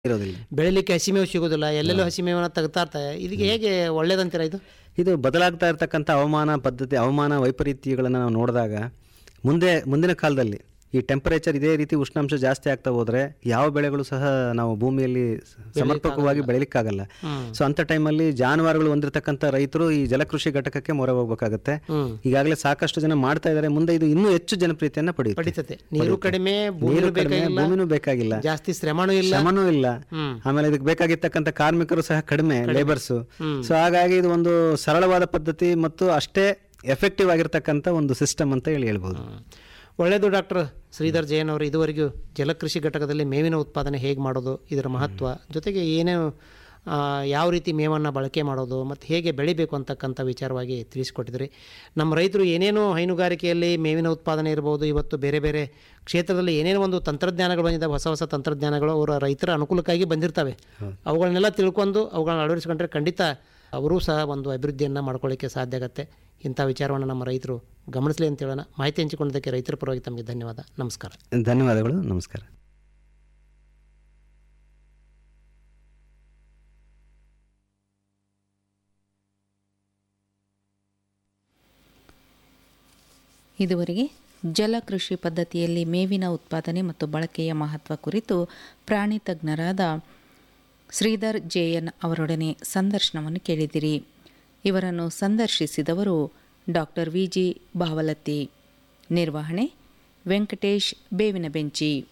ಇರೋದಿಲ್ಲ ಬೆಳಿಲಿಕ್ಕೆ ಹಸಿಮೇವು ಸಿಗೋದಿಲ್ಲ ಎಲ್ಲೆಲ್ಲೂ ಹಸಿಮೇವನ್ನ ತೆಗ್ತಾ ಇರ್ತಾರೆ ಇದಕ್ಕೆ ಹೇಗೆ ಒಳ್ಳೇದಂತೀರಾ ಇದು ಇದು ಬದಲಾಗ್ತಾ ಇರತಕ್ಕಂಥ ಹವಾಮಾನ ಪದ್ಧತಿ ಹವಾಮಾನ ವೈಪರೀತ್ಯಗಳನ್ನು ನಾವು ನೋಡಿದಾಗ ಮುಂದೆ ಮುಂದಿನ ಕಾಲದಲ್ಲಿ ಈ ಟೆಂಪರೇಚರ್ ಇದೇ ರೀತಿ ಉಷ್ಣಾಂಶ ಜಾಸ್ತಿ ಆಗ್ತಾ ಹೋದ್ರೆ ಯಾವ ಬೆಳೆಗಳು ಸಹ ನಾವು ಭೂಮಿಯಲ್ಲಿ ಸಮರ್ಪಕವಾಗಿ ಬೆಳಿಲಿಕ್ಕಾಗಲ್ಲ ಸೊ ಅಂಥ ಟೈಮಲ್ಲಿ ಜಾನುವಾರುಗಳು ಹೊಂದಿರತಕ್ಕಂಥ ರೈತರು ಈ ಜಲಕೃಷಿ ಘಟಕಕ್ಕೆ ಮೊರೆ ಹೋಗ್ಬೇಕಾಗತ್ತೆ ಹ್ಮ್ ಈಗಾಗಲೇ ಸಾಕಷ್ಟು ಜನ ಮಾಡ್ತಾ ಇದ್ದಾರೆ ಮುಂದೆ ಇದು ಇನ್ನೂ ಹೆಚ್ಚು ಜನಪ್ರಿಯತೆಯನ್ನು ಪಡೆಯುತ್ತೆ ಪಡಿತತೆ ನೀರು ಕಡಿಮೆ ಭೂಮಿ ನೀರು ಕಡಿಮೆ ಬೇಕಾಗಿಲ್ಲ ಭೂಮಿನೂ ಬೇಕಾಗಿಲ್ಲ ಜಾಸ್ತಿ ಶ್ರಮನೂ ಇಲ್ಲ ಶ್ರಮನೂ ಇಲ್ಲ ಹ್ಮ್ ಆಮೇಲೆ ಇದಕ್ಕೆ ಬೇಕಾಗಿರ್ತಕ್ಕಂಥ ಕಾರ್ಮಿಕರು ಸಹ ಕಡಿಮೆ ಲೇಬರ್ಸು ಹ್ಮ್. ಸೊ ಹಾಗಾಗಿ ಇದು ಒಂದು ಸರಳವಾದ ಪದ್ಧತಿ ಮತ್ತು ಅಷ್ಟೇ ಎಫೆಕ್ಟಿವ್ ಆಗಿರ್ತಕ್ಕಂಥ ಒಂದು ಸಿಸ್ಟಮ್ ಅಂತ ಹೇಳಿ ಹೇಳ್ಬೋದು ಒಳ್ಳೆಯದು ಡಾಕ್ಟರ್ ಶ್ರೀಧರ್ ಜಯನ್ ಅವರು ಇದುವರೆಗೂ ಜಲಕೃಷಿ ಘಟಕದಲ್ಲಿ ಮೇವಿನ ಉತ್ಪಾದನೆ ಹೇಗೆ ಮಾಡೋದು ಇದರ ಮಹತ್ವ ಜೊತೆಗೆ ಏನೇನು ಆ, ಯಾವ ರೀತಿ ಮೇವನ್ನು ಬಳಕೆ ಮಾಡೋದು ಮತ್ತು ಹೇಗೆ ಬೆಳಿಬೇಕು ಅಂತಕ್ಕಂಥ ವಿಚಾರವಾಗಿ ತಿಳಿಸಿಕೊಟ್ಟಿದ್ರಿ ನಮ್ಮ ರೈತರು ಏನೇನೋ ಹೈನುಗಾರಿಕೆಯಲ್ಲಿ ಮೇವಿನ ಉತ್ಪಾದನೆ ಇರ್ಬೋದು ಇವತ್ತು ಬೇರೆ ಬೇರೆ ಕ್ಷೇತ್ರದಲ್ಲಿ ಏನೇನೋ ಒಂದು ತಂತ್ರಜ್ಞಾನಗಳು ಬಂದಿದ್ದಾವೆ ಹೊಸ ಹೊಸ ತಂತ್ರಜ್ಞಾನಗಳು ಅವರ ರೈತರ ಅನುಕೂಲಕ್ಕಾಗಿ ಬಂದಿರ್ತವೆ ಅವುಗಳನ್ನೆಲ್ಲ ತಿಳ್ಕೊಂಡು ಅವುಗಳನ್ನ ಅಳವಡಿಸ್ಕೊಂಡ್ರೆ ಖಂಡಿತ ಅವರೂ ಸಹ ಒಂದು ಅಭಿವೃದ್ಧಿಯನ್ನು ಮಾಡ್ಕೊಳ್ಳಿಕ್ಕೆ ಸಾಧ್ಯ ಆಗುತ್ತೆ ಇಂಥ ವಿಚಾರವನ್ನು ನಮ್ಮ ರೈತರು ಗಮನಿಸಲಿ ಅಂತ ಹೇಳೋಣ ಮಾಹಿತಿ ಹಂಚಿಕೊಂಡದಕ್ಕೆ ರೈತರ ಪರವಾಗಿ ತಮಗೆ ಧನ್ಯವಾದ ನಮಸ್ಕಾರ ಧನ್ಯವಾದಗಳು ನಮಸ್ಕಾರ ಇದುವರೆಗೆ ಜಲಕೃಷಿ ಪದ್ಧತಿಯಲ್ಲಿ ಮೇವಿನ ಉತ್ಪಾದನೆ ಮತ್ತು ಬಳಕೆಯ ಮಹತ್ವ ಕುರಿತು ಪ್ರಾಣಿ ತಜ್ಞರಾದ ಶ್ರೀಧರ್ ಜೆಎನ್ ಅವರೊಡನೆ ಸಂದರ್ಶನವನ್ನು ಕೇಳಿದಿರಿ ಇವರನ್ನು ಸಂದರ್ಶಿಸಿದವರು ಡಾಕ್ಟರ್ ವಿ ಜಿ ಬಾವಲತ್ತಿ ನಿರ್ವಹಣೆ ವೆಂಕಟೇಶ್ ಬೇವಿನ ಬೆಂಚಿ